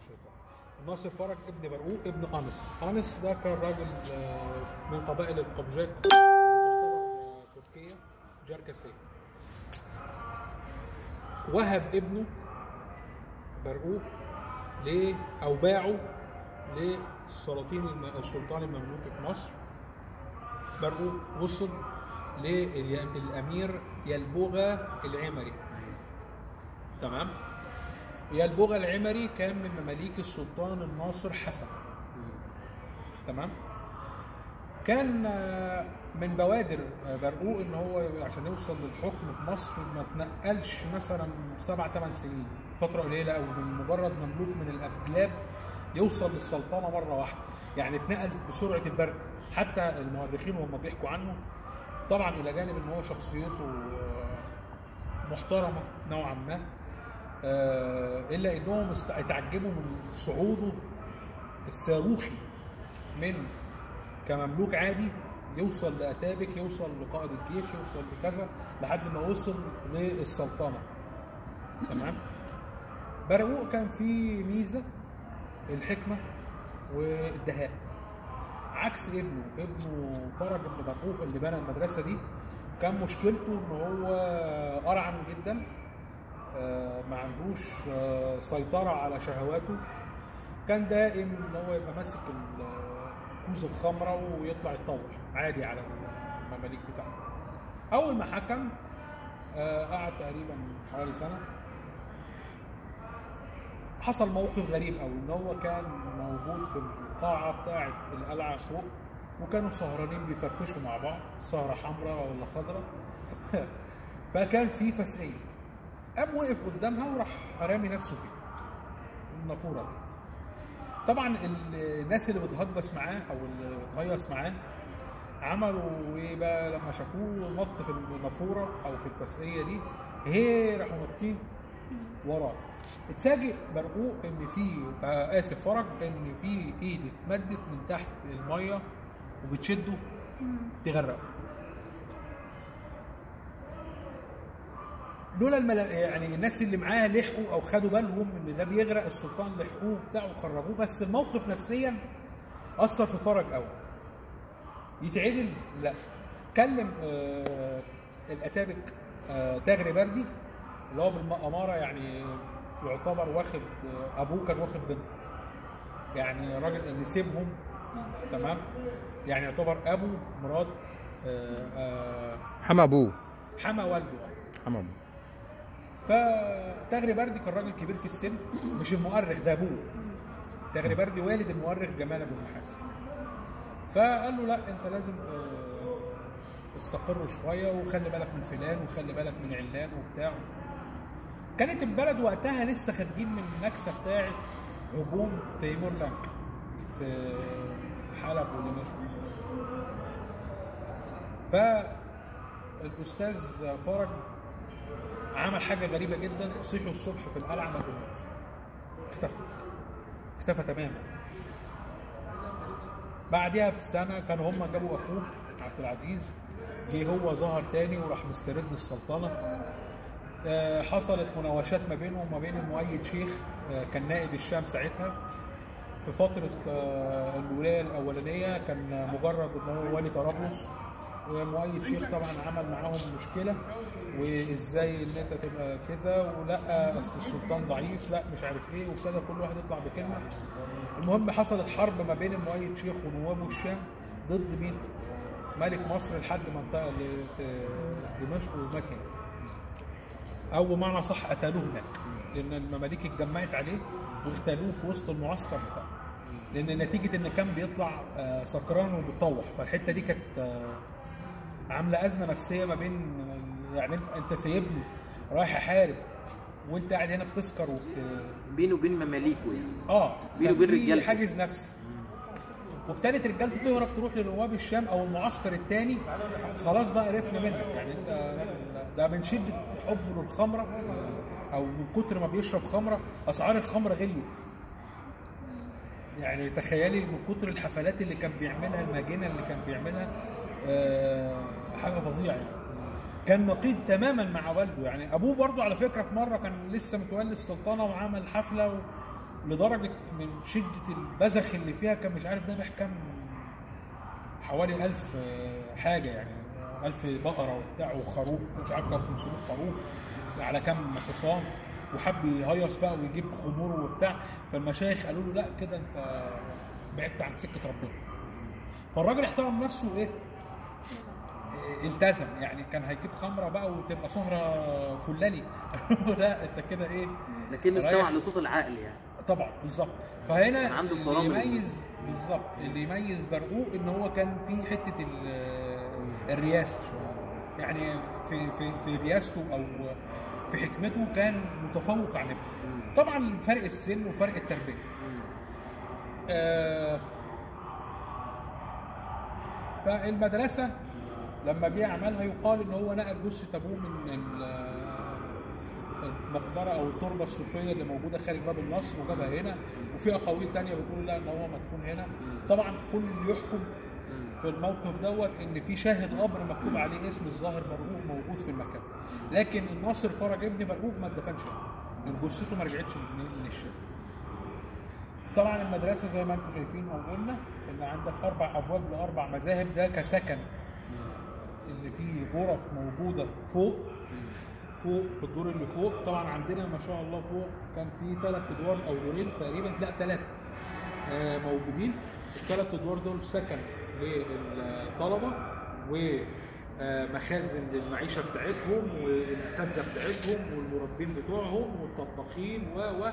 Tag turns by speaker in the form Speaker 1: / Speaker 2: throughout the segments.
Speaker 1: الشيطان ناصر فرج ابن برقوق ابن انس انس ده كان راجل آه، من قبائل القبجاك تعتبر آه، تركيا جركسيه وهب ابنه برقوق ل او باعه للسلاطين الم- السلطان المملوكي في مصر برقوق وصل للامير يلبوغا العمري تمام يلبوغا العمري كان من مماليك السلطان الناصر حسن تمام كان آه، من بوادر آه، برقوق ان هو عشان يوصل للحكم في مصر ما تنقلش مثلا سبع ثمان سنين فتره قليله قوي من مجرد مملوك من الابلاب يوصل للسلطنه مره واحده يعني اتنقل بسرعه البرق حتى المؤرخين وهم بيحكوا عنه طبعا الى جانب ان هو شخصيته آه، محترمه نوعا ما آه، الا انهم است- اتعجبوا من صعوده الصاروخي من كمملوك عادي يوصل لاتابك يوصل لقائد الجيش يوصل لكذا لحد ما وصل للسلطنه تمام برقوق كان فيه ميزه الحكمه والدهاء عكس ابنه ابنه فرج بن برقوق اللي بنى المدرسه دي كان مشكلته ان هو ارعن جدا آه، ما عندوش آه، سيطره على شهواته كان دائم ان هو يبقى ماسك ال- كوز الخمره ويطلع يتطوع عادي على المماليك بتاعته اول ما حكم آه، قعد تقريبا حوالي سنه حصل موقف غريب قوي ان هو كان موجود في القاعه بتاعه القلعه فوق وكانوا سهرانين بيفرفشوا مع بعض سهره حمراء ولا خضراء فكان في فسقيه قام وقف قدامها وراح رامي نفسه فيها النافوره دي طبعا ال- الناس اللي بتهجس معاه او اللي بتهيص معاه عملوا ايه بقى لما شافوه نط في النافوره او في الفسقيه دي هي راحوا نطين وراه اتفاجئ برقوق ان في آه اسف فرج ان في ايد اتمدت من تحت الميه وبتشده تغرقه لولا الملا... يعني الناس اللي معاه لحقوا او خدوا بالهم ان ده بيغرق السلطان لحقوه بتاعه وخرجوه بس الموقف نفسيا اثر في فرج قوي يتعدل لا كلم آه الاتابك آه تاغري بردي اللي هو بالاماره يعني يعتبر واخد آه ابوه كان واخد بنته يعني راجل اللي سيبهم تمام يعني يعتبر ابو مراد آه آه
Speaker 2: حما ابوه
Speaker 1: حما والده
Speaker 2: حما ابوه
Speaker 1: فتغري بردي كان راجل كبير في السن مش المؤرخ ده ابوه تغري بردي والد المؤرخ جمال ابو محاسن فقال له لا انت لازم ت- تستقر شويه وخلي بالك من فلان وخلي بالك من علان وبتاع كانت البلد وقتها لسه خارجين من النكسه بتاعه هجوم تيمور لانك في حلب ودمشق فالاستاذ فرج عمل حاجه غريبه جدا صحوا الصبح في القلعه ما لقوهوش اختفى اختفى تماما بعدها بسنه كانوا هم جابوا اخوه عبد العزيز جه هو ظهر تاني وراح مسترد السلطنه آه، حصلت مناوشات ما بينه وما بين المؤيد شيخ آه، كان نائب الشام ساعتها في فترة آه، الولاية الأولانية كان مجرد إن هو والي طرابلس ومؤيد شيخ طبعا عمل معاهم مشكلة وإزاي إن أنت تبقى كده ولا أصل السلطان ضعيف لا مش عارف إيه وابتدى كل واحد يطلع بكلمة المهم حصلت حرب ما بين المؤيد شيخ ونوابه الشام ضد مين؟ ملك مصر لحد ما انتقل لدمشق ومات هنا. او بمعنى صح قتلوه هناك لان المماليك اتجمعت عليه واغتالوه في وسط المعسكر بتاعه لان نتيجه ان كان بيطلع آه، سكران وبيتطوح فالحته دي كانت آه، عامله ازمه نفسيه ما بين يعني انت انت سايبني رايح احارب وانت قاعد هنا بتسكر وبت...
Speaker 3: بينه وبين مماليكه يعني
Speaker 1: اه
Speaker 3: بينه
Speaker 1: كان
Speaker 3: وبين
Speaker 1: في
Speaker 3: رجالته.
Speaker 1: حاجز نفسي وابتدت رجالته تهرب تروح لنواب الشام او المعسكر الثاني خلاص بقى عرفنا منك يعني انت ده من شده حبه للخمره او من كتر ما بيشرب خمره اسعار الخمره غليت يعني تخيلي من كتر الحفلات اللي كان بيعملها الماجنه اللي كان بيعملها آه حاجه فظيعه يعني. كان نقيض تماما مع والده يعني ابوه برضه على فكره في مره كان لسه متولي السلطنه وعمل حفله و... لدرجه من شده البذخ اللي فيها كان مش عارف ذبح كام حوالي ألف آه، حاجه يعني ألف بقره وبتاع وخروف مش عارف كام 500 خروف على كام حصان وحب يهيص بقى ويجيب خمور وبتاع فالمشايخ قالوا له لا كده انت بعدت عن سكه ربنا فالراجل احترم نفسه ايه إيه، التزم يعني كان هيجيب خمره بقى وتبقى سهره فلاني لا انت كده ايه
Speaker 3: لكنه
Speaker 1: رايح-
Speaker 3: استمع لصوت العقل يعني
Speaker 1: طبعا بالظبط فهنا
Speaker 3: كان عنده
Speaker 1: اللي
Speaker 3: فرامل.
Speaker 1: يميز بالظبط اللي يميز برقوق ان هو كان في حته ال- الرياسه شويه يعني في في في رياسته او في حكمته كان متفوق عن ابنه طبعا فرق السن وفرق التربيه آه فالمدرسه لما جه عملها يقال ان هو نقل جثه ابوه من ال- المقبره او التربه الصوفيه اللي موجوده خارج باب النصر وجابها هنا وفي اقاويل تانية بتقول لا ان هو مدفون هنا طبعا كل اللي يحكم في الموقف دوت ان في شاهد قبر مكتوب عليه اسم الظاهر برقوق موجود في المكان لكن الناصر فرج ابن برقوق ما اتدفنش هنا لان جثته ما رجعتش من من الشام طبعا المدرسه زي ما انتم شايفين او قلنا ان عندك اربع ابواب لاربع مذاهب ده كسكن اللي فيه غرف موجوده فوق فوق في الدور اللي فوق طبعا عندنا ما شاء الله فوق كان في ثلاث ادوار او دورين تقريبا لا ثلاثه آه موجودين الثلاث ادوار دول سكن للطلبه ومخازن للمعيشه بتاعتهم والاساتذه بتاعتهم والمربين بتوعهم والطباخين و و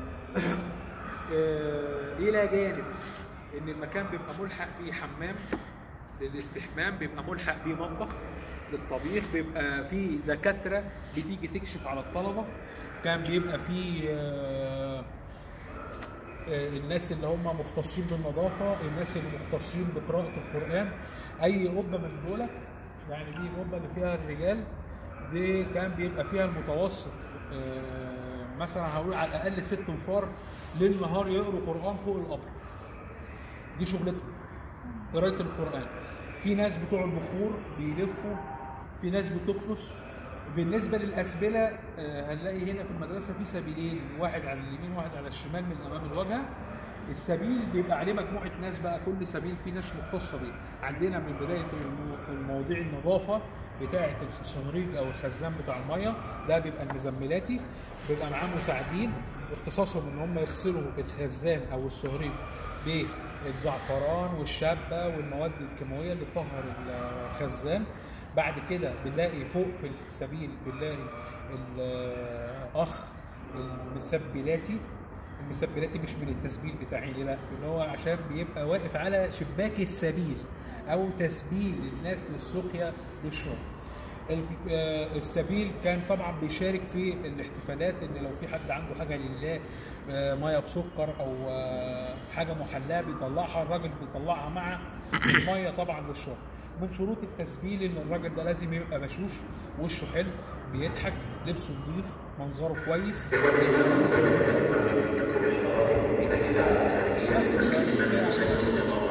Speaker 1: آه، الى جانب ان المكان بيبقى ملحق بيه حمام للاستحمام بيبقى ملحق بيه مطبخ للطبيخ بيبقى فيه دكاتره بتيجي تكشف على الطلبه كان بيبقى فيه آه، آه، الناس اللي هم مختصين بالنظافه الناس اللي مختصين بقراءه القران اي قبه من دول يعني دي القبه اللي فيها الرجال دي كان بيبقى فيها المتوسط آه، مثلا هقول على الاقل ست انفار ليل نهار يقروا قران فوق القبر دي شغلتهم قرايه القران في ناس بتوع البخور بيلفوا في ناس بتكنس بالنسبه للاسبله آه، هنلاقي هنا في المدرسه في سبيلين واحد على اليمين واحد على الشمال من امام الواجهه السبيل بيبقى عليه مجموعه ناس بقى كل سبيل فيه ناس مختصه بيه عندنا من بدايه المو- المواضيع النظافه بتاعه الصهريج او الخزان بتاع الميه ده بيبقى المزملاتي بيبقى معاه مساعدين اختصاصهم ان هم يغسلوا الخزان او الصهريج بالزعفران والشابه والمواد الكيماويه اللي تطهر الخزان بعد كده بنلاقي فوق في السبيل بنلاقي الاخ المسبلاتي المسبلاتي مش من التسبيل بتاعي لا ان هو عشان بيبقى واقف على شباك السبيل او تسبيل للناس للسقيا للشرب ال- آه، السبيل كان طبعا بيشارك في الاحتفالات ان لو في حد عنده حاجه لله آه، ميه بسكر او آه، حاجه محلاه بيطلعها الراجل بيطلعها مع الميه طبعا للشرب من شروط التسبيل ان الراجل ده لازم يبقى بشوش وشه حلو بيضحك لبسه نظيف منظره كويس بس ده- ده-